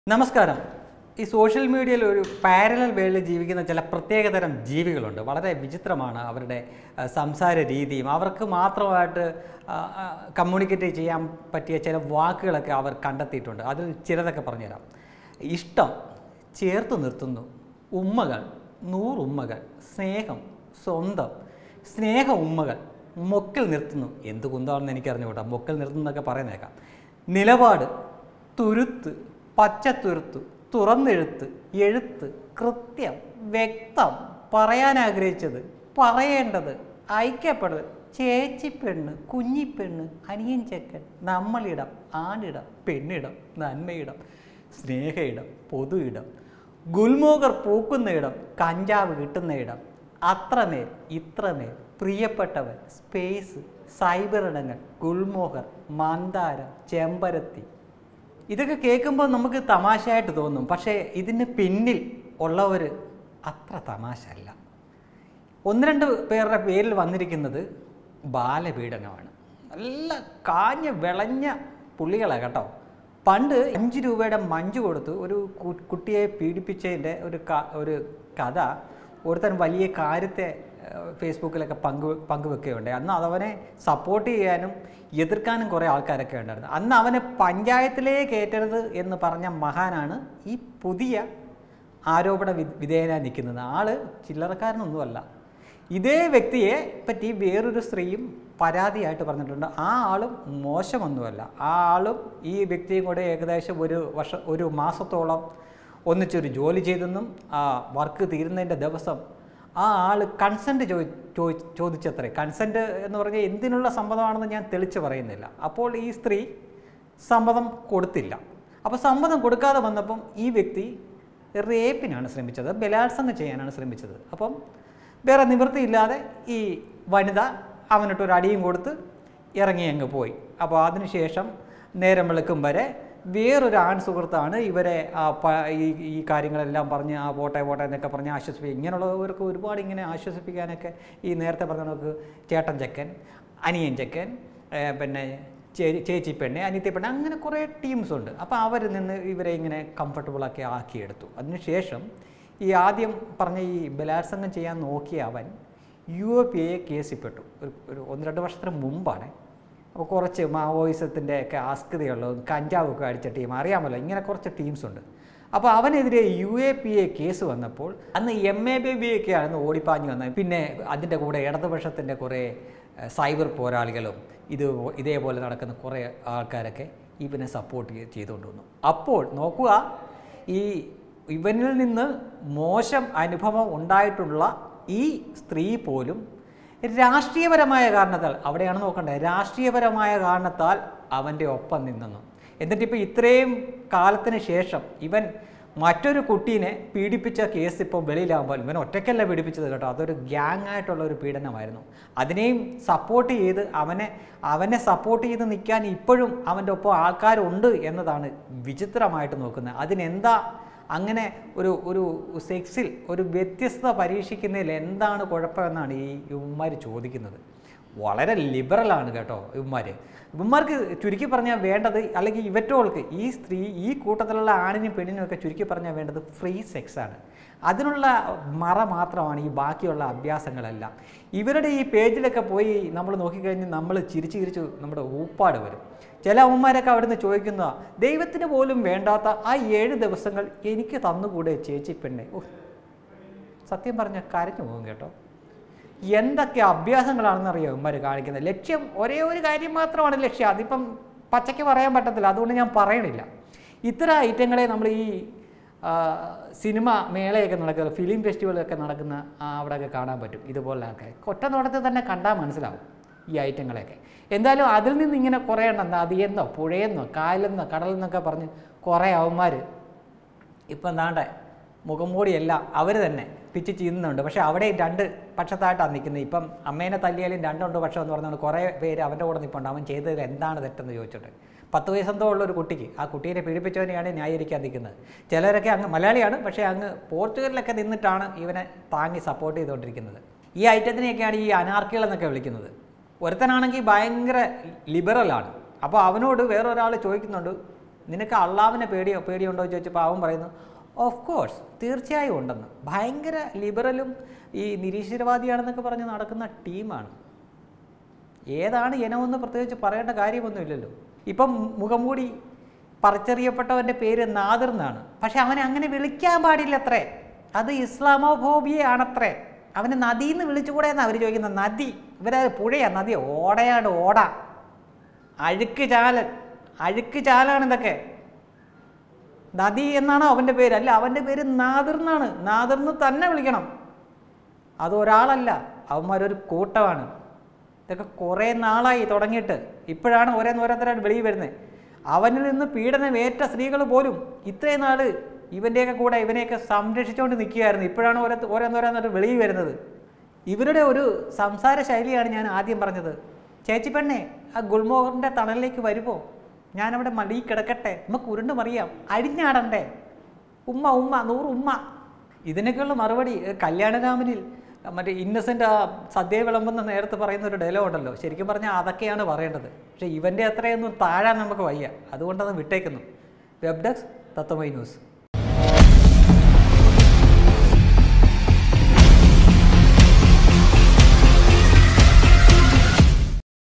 നമസ്കാരം ഈ സോഷ്യൽ മീഡിയയിൽ ഒരു പാരലൽ വേൾഡിൽ ജീവിക്കുന്ന ചില പ്രത്യേകതരം ജീവികളുണ്ട് വളരെ വിചിത്രമാണ് അവരുടെ ആ, സംസാര രീതിയും അവർക്ക് മാത്രമായിട്ട് കമ്മ്യൂണിക്കേറ്റ് ചെയ്യാൻ പറ്റിയ ചില വാക്കുകളൊക്കെ അവർ കണ്ടെത്തിയിട്ടുണ്ട് അതിൽ ചിലതൊക്കെ പറഞ്ഞുതരാം ഇഷ്ടം ചേർത്ത് നിർത്തുന്നു ഉമ്മകൾ നൂറുമ്മകൾ സ്നേഹം സ്വന്തം സ്നേഹ ഉമ്മകൾ മൊക്കിൽ നിർത്തുന്നു എന്ത് കുന്താണെന്ന് എനിക്കറിഞ്ഞുകൂടാ മൊക്കിൽ നിർത്തുന്നതൊക്കെ പറയുന്നേക്കാം നിലപാട് തുരുത്ത് പച്ചത്തുരുത്ത് തുറന്നെഴുത്ത് എഴുത്ത് കൃത്യം വ്യക്തം പറയാൻ ആഗ്രഹിച്ചത് പറയേണ്ടത് ഐക്യപ്പെടൽ ചേച്ചിപ്പെണ്ണ് കുഞ്ഞിപ്പെണ്ണ് അനിയൻ ചെക്കൻ നമ്മളിടം ആണിടം പെണ്ണിടം നന്മയിടം സ്നേഹയിടം പൊതു ഇടം ഗുൽമോഗർ പൂക്കുന്ന ഇടം കഞ്ചാവ് കിട്ടുന്ന ഇടം അത്രമേൽ ഇത്രമേൽ പ്രിയപ്പെട്ടവൻ സ്പേസ് സൈബർ ഇടങ്ങൾ ഗുൽമോഹർ മന്ദാരം ചെമ്പരത്തി ഇതൊക്കെ കേൾക്കുമ്പോൾ നമുക്ക് തമാശയായിട്ട് തോന്നും പക്ഷേ ഇതിന് പിന്നിൽ ഉള്ളവർ അത്ര തമാശ അല്ല ഒന്ന് രണ്ട് പേരുടെ പേരിൽ വന്നിരിക്കുന്നത് ബാലപീഡനമാണ് നല്ല കാഞ്ഞ വിളഞ്ഞ പുള്ളികളാണ് കേട്ടോ പണ്ട് അഞ്ച് രൂപയുടെ മഞ്ച് കൊടുത്ത് ഒരു കു- കുട്ടിയെ പീഡിപ്പിച്ചതിൻ്റെ ഒരു ക- ഒരു കഥ ഒരുത്തൻ വലിയ കാര്യത്തെ ഏഹ്, ഫേസ്ബുക്കിലൊക്കെ പങ്കു പങ്കുവെക്കുകയുണ്ടായി അന്ന് അതവനെ സപ്പോർട്ട് ചെയ്യാനും എതിർക്കാനും കുറേ ആൾക്കാരൊക്കെ ഉണ്ടായിരുന്നു അന്ന് അവനെ പഞ്ചായത്തിലേക്ക് ഏറ്റരുത് എന്ന് പറഞ്ഞ മഹാനാണ് ഈ പുതിയ ആരോപണ വി- വിധേയനായി നിൽക്കുന്നത് ആള് ചില്ലറക്കാരനൊന്നുമല്ല ഇതേ വ്യക്തിയെ പറ്റി വേറൊരു സ്ത്രീയും പരാതിയായിട്ട് പറഞ്ഞിട്ടുണ്ട് ആ ആളും മോശമൊന്നുമല്ല ആ ആളും ഈ വ്യക്തിയും കൂടെ ഏകദേശം ഒരു വർഷ ഒരു മാസത്തോളം ഒന്നിച്ചൊരു ജോലി ചെയ്തെന്നും ആ വർക്ക് തീരുന്നതിൻ്റെ ദിവസം ആ ആൾ കൺസെൻറ്റ് ചോദി ചോദി ചോദിച്ചത്രേ കൺസെൻറ്റ് എന്ന് പറഞ്ഞാൽ എന്തിനുള്ള സമ്മതമാണെന്ന് ഞാൻ തെളിച്ച് പറയുന്നില്ല അപ്പോൾ ഈ സ്ത്രീ സമ്മതം കൊടുത്തില്ല അപ്പോൾ സമ്മതം കൊടുക്കാതെ വന്നപ്പം ഈ വ്യക്തി റേപ്പിനാണ് ശ്രമിച്ചത് ബലാത്സംഗം ചെയ്യാനാണ് ശ്രമിച്ചത് അപ്പം വേറെ നിവൃത്തിയില്ലാതെ ഈ വനിത അവനിട്ടൊരു അടിയും കൊടുത്ത് ഇറങ്ങി അങ്ങ് പോയി അപ്പോൾ അതിനുശേഷം നേരം വെളുക്കും വരെ വേറൊരു ആൺ സുഹൃത്താണ് ഇവരെ ആ പ- ഈ ഈ കാര്യങ്ങളെല്ലാം പറഞ്ഞ് ആ പോട്ടെ പോട്ടെ എന്നൊക്കെ പറഞ്ഞ് ആശ്വസിപ്പിക്കുക ഇങ്ങനെയുള്ളവർക്ക് ഒരുപാട് ഇങ്ങനെ ആശ്വസിപ്പിക്കാനൊക്കെ ഈ നേരത്തെ പറഞ്ഞ നമുക്ക് ചേട്ടൻ ചെക്കൻ അനിയൻ ചെക്കൻ ഏ, പിന്നെ ചേ- ചേച്ചി പെണ്ണ് അനിയത്തി പെണ്ണ് അങ്ങനെ കുറേ ടീംസ് ഉണ്ട് അപ്പോൾ അവർ നിന്ന് ഇവരെ ഇങ്ങനെ കംഫർട്ടബിളാക്കി ആക്കിയെടുത്തു അതിനുശേഷം ഈ ആദ്യം പറഞ്ഞ ഈ ബലാത്സംഗം ചെയ്യാൻ നോക്കിയ അവൻ യു എ പി എ കേസിൽപ്പെട്ടു ഒരു ഒരു ഒന്ന് രണ്ട് വർഷത്തിന് മുമ്പാണ് അപ്പോൾ കുറച്ച് മാവോയിസത്തിൻ്റെ ഒക്കെ ആസ്കതയുള്ളതും കഞ്ചാവൊക്കെ അടിച്ച ടീം അറിയാമല്ലോ ഇങ്ങനെ കുറച്ച് ടീംസ് ഉണ്ട് അപ്പോൾ അവനെതിരെ U A P A case വന്നപ്പോൾ അന്ന് എം എ ബി ബി ഒക്കെയാണ് ഓടിപ്പാഞ്ഞു വന്നത് പിന്നെ അതിൻ്റെ കൂടെ ഇടതുപക്ഷത്തിൻ്റെ കുറേ ഏഹ്, സൈബർ പോരാളികളും ഇത് ഇതേപോലെ നടക്കുന്ന കുറേ ആൾക്കാരൊക്കെ ഇവനെ സപ്പോർട്ട് ചെയ്തുകൊണ്ട് വന്നു അപ്പോൾ നോക്കുക ഈ ഇവനിൽ നിന്ന് മോശം അനുഭവം ഉണ്ടായിട്ടുള്ള ഈ സ്ത്രീ പോലും രാഷ്ട്രീയപരമായ കാരണത്താൽ അവിടെയാണ് നോക്കേണ്ടത് രാഷ്ട്രീയപരമായ കാരണത്താൽ അവൻ്റെ ഒപ്പം നിന്നെന്നു എന്നിട്ടിപ്പോൾ ഇത്രയും കാലത്തിന് ശേഷം ഇവൻ മറ്റൊരു കുട്ടീനെ പീഡിപ്പിച്ച കേസ് ഇപ്പോൾ വെളിയിലാകുമ്പോൾ ഇവൻ ഒറ്റയ്ക്കല്ല പീഡിപ്പിച്ചത് കേട്ടോ അതൊരു ഗ്യാങ് ആയിട്ടുള്ള ഒരു പീഡനമായിരുന്നു അതിനെയും സപ്പോർട്ട് ചെയ്ത് അവനെ അവനെ സപ്പോർട്ട് ചെയ്ത് നിൽക്കാൻ ഇപ്പോഴും അവൻ്റെ ഒപ്പം ആൾക്കാരുണ്ട് എന്നതാണ് വിചിത്രമായിട്ട് നോക്കുന്നത് അതിനെന്താ അങ്ങനെ ഒരു ഒരു സെക്സിൽ ഒരു വ്യത്യസ്തത പരീക്ഷിക്കുന്നതിൽ എന്താണ് കുഴപ്പമെന്നാണ് ഈ ഇവന്മാർ ചോദിക്കുന്നത് വളരെ ലിബറലാണ് കേട്ടോ ഇവന്മാർ ഇവന്മാർക്ക് ചുരുക്കി പറഞ്ഞാൽ വേണ്ടത് അല്ലെങ്കിൽ ഇവറ്റോൾക്ക് ഈ സ്ത്രീ ഈ കൂട്ടത്തിലുള്ള ആണിനും പെണ്ണിനും ഒക്കെ ചുരുക്കി പറഞ്ഞാൽ വേണ്ടത് ഫ്രീ സെക്സാണ് അതിനുള്ള മറ മാത്രമാണ് ഈ ബാക്കിയുള്ള അഭ്യാസങ്ങളെല്ലാം ഇവരുടെ ഈ പേജിലൊക്കെ പോയി നമ്മൾ നോക്കിക്കഴിഞ്ഞ് നമ്മൾ ചിരിച്ച് ചിരിച്ച് നമ്മുടെ ഊപ്പാട് വരും ചില അമ്മമാരൊക്കെ അവിടുന്ന് ചോദിക്കുന്ന ദൈവത്തിന് പോലും വേണ്ടാത്ത ആ ഏഴ് ദിവസങ്ങൾ എനിക്ക് തന്നുകൂടെ ചേച്ചി പെണ്ണെ ഓ സത്യം പറഞ്ഞാൽ കരഞ്ഞു പോകും കേട്ടോ എന്തൊക്കെ അഭ്യാസങ്ങളാണെന്നറിയോ ഇവന്മാർ കാണിക്കുന്നത് ലക്ഷ്യം ഒരേ ഒരു കാര്യം മാത്രമാണ് ലക്ഷ്യം അതിപ്പം പച്ചയ്ക്ക് പറയാൻ പറ്റത്തില്ല അതുകൊണ്ട് ഞാൻ പറയണില്ല ഇത്തരം ഐറ്റങ്ങളെ നമ്മൾ ഈ ആ, സിനിമ മേളയൊക്കെ നടക്കുന്ന ഫിലിം ഫെസ്റ്റിവലൊക്കെ നടക്കുന്ന ആ, അവിടെയൊക്കെ കാണാൻ പറ്റും ഇതുപോലെയൊക്കെ ഒറ്റ നോട്ടത്തിൽ തന്നെ കണ്ടാൽ മനസ്സിലാവും ഈ ഐറ്റങ്ങളെയൊക്കെ എന്തായാലും അതിൽ നിന്ന് ഇങ്ങനെ കുറേ എണ്ണം നദിയെന്നോ പുഴയെന്നോ കായലെന്നോ കടലെന്നൊക്കെ പറഞ്ഞ് കുറേ അവന്മാർ ഇപ്പം ദാണ്ടെ മുഖംമൂടിയെല്ലാം അവർ തന്നെ പിച്ച് ചെയ്യുന്നുണ്ട് പക്ഷേ അവിടെ രണ്ട് പക്ഷത്തായിട്ടാണ് നിൽക്കുന്നത് ഇപ്പം അമ്മേനെ തല്ലിയാലും രണ്ടുണ്ട് പക്ഷം എന്ന് പറഞ്ഞുകൊണ്ട് കുറേ പേര് അവൻ്റെ കൂടെ നിൽപ്പുണ്ട് അവൻ ചെയ്തതിൽ എന്താണ് തെറ്റെന്ന് ചോദിച്ചിട്ട് പത്ത് വയസ്സെന്തോ ഉള്ള ഒരു കുട്ടിക്ക് ആ കുട്ടീനെ പീഡിപ്പിച്ചവനെയാണ് ന്യായീകരിക്കാൻ നിൽക്കുന്നത് ചിലരൊക്കെ അങ്ങ് മലയാളിയാണ് പക്ഷേ അങ്ങ് പോർച്ചുഗലിലൊക്കെ നിന്നിട്ടാണ് ഇവനെ താങ്ങി സപ്പോർട്ട് ചെയ്തുകൊണ്ടിരിക്കുന്നത് ഈ ഐറ്റത്തിനെയൊക്കെയാണ് ഈ അനാർക്കികൾ എന്നൊക്കെ വിളിക്കുന്നത് ഒരുത്തനാണെങ്കിൽ ഭയങ്കര ലിബറലാണ് അപ്പോൾ അവനോട് വേറൊരാൾ ചോദിക്കുന്നുണ്ട് നിനക്ക് അള്ളാവിനെ പേടിയോ പേടിയുണ്ടോ എന്ന് ചോദിച്ചപ്പോൾ അവൻ പറയുന്നു ഓഫ് കോഴ്സ് തീർച്ചയായും ഉണ്ടെന്ന് ഭയങ്കര ലിബറലും ഈ നിരീശ്വരവാദിയാണെന്നൊക്കെ പറഞ്ഞ് നടക്കുന്ന ടീമാണ് ഏതാണ് ഇനമെന്ന് പ്രത്യേകിച്ച് പറയേണ്ട കാര്യമൊന്നുമില്ലല്ലോ ഇപ്പം മുഖംമൂടി പറിച്ചെറിയപ്പെട്ടവൻ്റെ പേര് നാദിർ എന്നാണ് പക്ഷെ അവനെ അങ്ങനെ വിളിക്കാൻ പാടില്ല അത്രേ അത് ഇസ്ലാമോഫോബിയയാണത്രേ അവനെ നദിന്ന് വിളിച്ചുകൂടെ എന്നാണ് അവർ ചോദിക്കുന്നത് നദി ഇവരെ പുഴയാ നദി ഓടയാണ് ഓട അഴുക്ക് ചാലൻ അഴുക്ക് ചാലാണ് ഇതൊക്കെ നദി എന്നാണ് അവൻ്റെ പേര് അല്ല അവൻ്റെ പേര് നാദിർ എന്നാണ് നാദിർന്ന് തന്നെ വിളിക്കണം അതൊരാളല്ല അവന്മാരൊരു കൂട്ടമാണ് ഇതൊക്കെ കുറേ നാളായി തുടങ്ങിയിട്ട് ഇപ്പോഴാണ് ഓരോന്നോരോരുത്തരായിട്ട് വെളിയിൽ വരുന്നത് അവനിൽ നിന്ന് പീഡനം ഏറ്റ സ്ത്രീകൾ പോലും ഇത്രയും നാൾ ഇവൻ്റെയൊക്കെ കൂടെ ഇവനെയൊക്കെ സംരക്ഷിച്ചുകൊണ്ട് നിൽക്കുകയായിരുന്നു ഇപ്പോഴാണ് ഓരോ ഓരോന്നോരോന്നായിട്ട് വെളിയിൽ വരുന്നത് ഇവരുടെ ഒരു സംസാര ശൈലിയാണ് ഞാൻ ആദ്യം പറഞ്ഞത് ചേച്ചി പെണ്ണെ ആ ഗുൽമോഹറിൻ്റെ തണലിലേക്ക് വരുമോ ഞാനവിടെ മടി കിടക്കട്ടെ നമുക്ക് ഉരുണ്ട് മറിയാം അഴിഞ്ഞാടണ്ടേ ഉമ്മ ഉമ്മ നൂറ് ഉമ്മ ഇതിനൊക്കെയുള്ള മറുപടി ഏ, കല്യാണരാമനിൽ മറ്റേ ഇന്നസെൻ്റ് ആ സദ്യ വിളമ്പെന്ന് നേരത്തെ പറയുന്ന ഒരു ഡയലോഗ് ഉണ്ടല്ലോ ശരിക്കും പറഞ്ഞാൽ അതൊക്കെയാണ് പറയേണ്ടത് പക്ഷേ ഇവൻ്റെ അത്രയൊന്നും താഴാൻ നമുക്ക് വയ്യ അതുകൊണ്ടത് വിട്ടേക്കുന്നു വെബ് ഡെസ്ക് തത്വമൈ ന്യൂസ്